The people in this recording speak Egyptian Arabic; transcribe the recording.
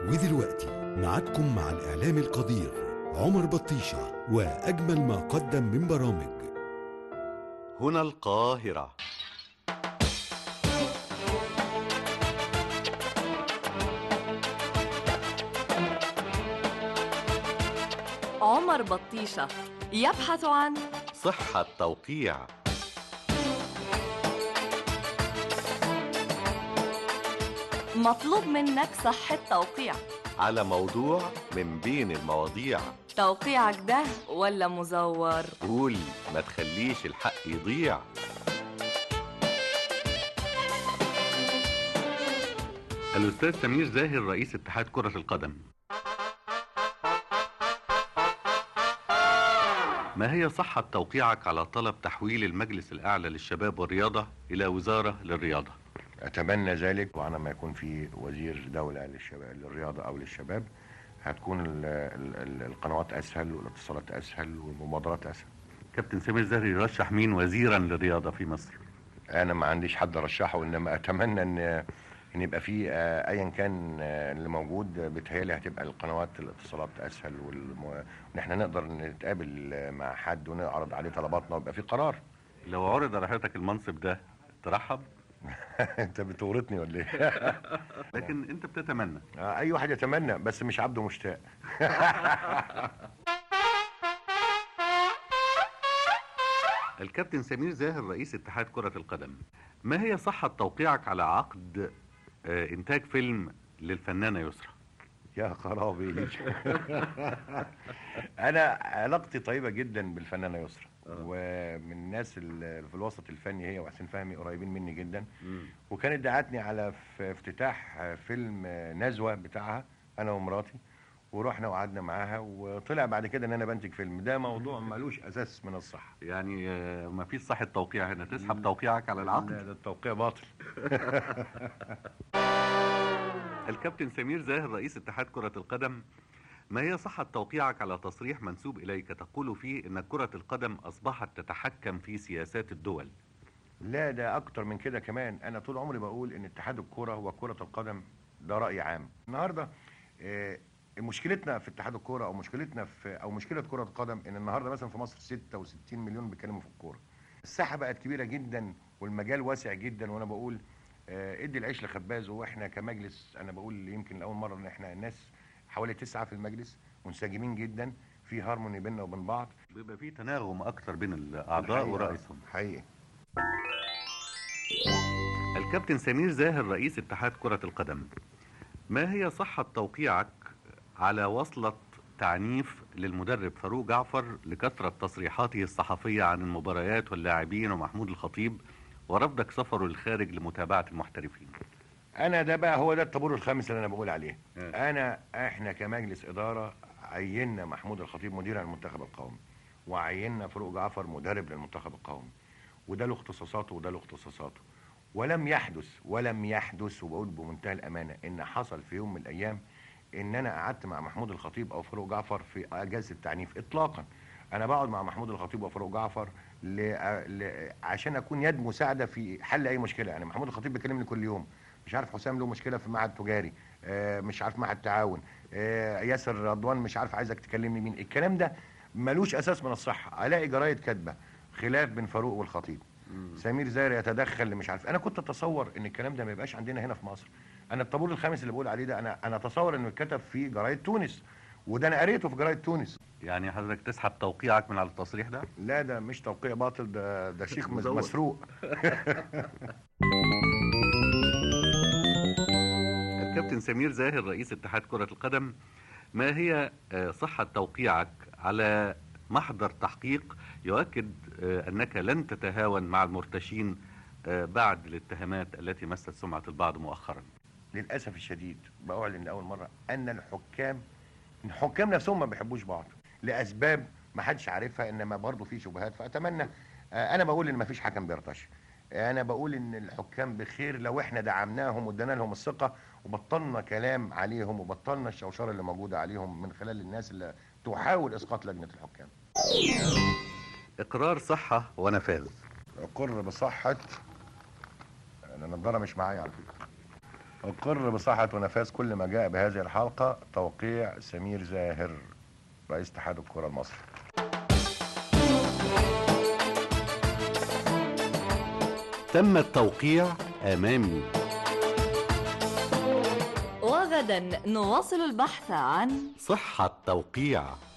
ودلوقتي معادكم مع الإعلام القدير عمر بطيشة وأجمل ما قدم من برامج هنا القاهرة عمر بطيشة يبحث عن صحة توقيع مطلوب منك صحة توقيع على موضوع من بين المواضيع توقيعك ده ولا مزور قول ما تخليش الحق يضيع الأستاذ سمير زاهر رئيس اتحاد كرة القدم ما هي صحة توقيعك على طلب تحويل المجلس الأعلى للشباب والرياضة إلى وزارة للرياضة اتمنى ذلك وانا ما يكون في وزير دوله للشباب للرياضه او للشباب هتكون ال ال ال القنوات اسهل والاتصالات اسهل والمبادرات اسهل كابتن سمير زاهر يرشح مين وزيرا للرياضة في مصر انا ما عنديش حد ارشحه انما اتمنى ان ان يبقى في آه، ايا كان آه، اللي موجود بتهيألي هتبقى القنوات الاتصالات اسهل والم... وان احنا نقدر نتقابل آه، مع حد ونعرض عليه طلباتنا ويبقى في قرار لو عرض على حضرتك المنصب ده ترحب انت بتورطني ولا ايه؟ لكن انت بتتمنى آه، اي واحد يتمنى بس مش عبده مشتاق الكابتن سمير زاهر رئيس اتحاد كرة القدم ما هي صحة توقيعك على عقد آه، إنتاج فيلم للفنانة يسرى يا خرابي انا علاقتي طيبه جدا بالفنانه يسرا ومن الناس اللي في الوسط الفني هي وحسين فهمي قريبين مني جدا وكانت دعتني على ف- افتتاح فيلم نزوه بتاعها انا ومراتي ورحنا وقعدنا معاها وطلع بعد كده ان انا بنتج فيلم ده موضوع ملوش اساس من الصحه يعني آه، ما فيش صحة توقيع هنا تسحب توقيعك على العقد لا، ده التوقيع باطل الكابتن سمير زاهر رئيس اتحاد كرة القدم ما هي صحة توقيعك على تصريح منسوب إليك تقول فيه أن كرة القدم أصبحت تتحكم في سياسات الدول لا ده اكتر من كده كمان انا طول عمري بقول ان اتحاد الكوره وكره القدم ده راي عام النهارده آه، مشكلتنا في اتحاد الكوره او مشكلتنا في او مشكله كره القدم ان النهارده مثلا في مصر 66 مليون بيتكلموا في الكوره الساحه بقت كبيره جدا والمجال واسع جدا وانا بقول آه، ادي العيش لخباز واحنا كمجلس انا بقول يمكن لاول مره ان احنا الناس حوالي تسعه في المجلس منسجمين جدا في هارموني بيننا وبين بعض بيبقى في تناغم أكتر بين الأعضاء الحقيقة- ورئيسهم حقيقي الكابتن سمير زاهر رئيس اتحاد كرة القدم ما هي صحة توقيعك على وصلة تعنيف للمدرب فاروق جعفر لكثرة تصريحاته الصحفية عن المباريات واللاعبين ومحمود الخطيب ورفضك سفره للخارج لمتابعة المحترفين انا ده بقى هو ده الطابور الخامس اللي انا بقول عليه آه. انا احنا كمجلس اداره عيننا محمود الخطيب مدير المنتخب القومي وعيننا فاروق جعفر مدرب للمنتخب القومي وده له اختصاصاته وده له اختصاصاته ولم يحدث ولم يحدث وبقول بمنتهى الامانه ان حصل في يوم من الايام ان انا قعدت مع محمود الخطيب او فاروق جعفر في اجازه التعنيف اطلاقا انا بقعد مع محمود الخطيب وفاروق جعفر ل... ل... عشان اكون يد مساعده في حل اي مشكله يعني محمود الخطيب بيكلمني كل يوم مش عارف حسام له مشكله في معهد تجاري آه مش عارف معهد تعاون آه ياسر رضوان مش عارف عايزك تكلمني مين الكلام ده ملوش اساس من الصحه الاقي جرايد كاتبه خلاف بين فاروق والخطيب سمير زاهر يتدخل مش عارف انا كنت اتصور ان الكلام ده ما يبقاش عندنا هنا في مصر انا الطابور الخامس اللي بقول عليه ده انا انا اتصور انه اتكتب في جرايد تونس وده انا قريته في جرايد تونس يعني حضرتك تسحب توقيعك من على التصريح ده لا ده مش توقيع باطل ده ده شيخ مز- مزور. مسروق الكابتن سمير زاهر رئيس اتحاد كرة القدم ما هي آه، صحة توقيعك على محضر تحقيق يؤكد آه، أنك لن تتهاون مع المرتشين آه، بعد الاتهامات التي مست سمعة البعض مؤخرا للاسف الشديد باعلن لاول مره ان الحكام الحكام نفسهم ما بيحبوش بعض لاسباب ما حدش عارفها انما برضه في شبهات فاتمنى آه، انا بقول ان ما فيش حكم بيرتش انا بقول ان الحكام بخير لو احنا دعمناهم وادينا لهم الثقه وبطلنا كلام عليهم وبطلنا الشوشره اللي موجوده عليهم من خلال الناس اللي تحاول اسقاط لجنه الحكام إقرار صحة ونفاذ اقر بصحه انا النضاره مش معايا على فكره أقر بصحة ونفاذ كل ما جاء بهذه الحلقة توقيع سمير زاهر رئيس اتحاد الكرة المصري تم التوقيع أمامي وغدا نواصل البحث عن صحة توقيع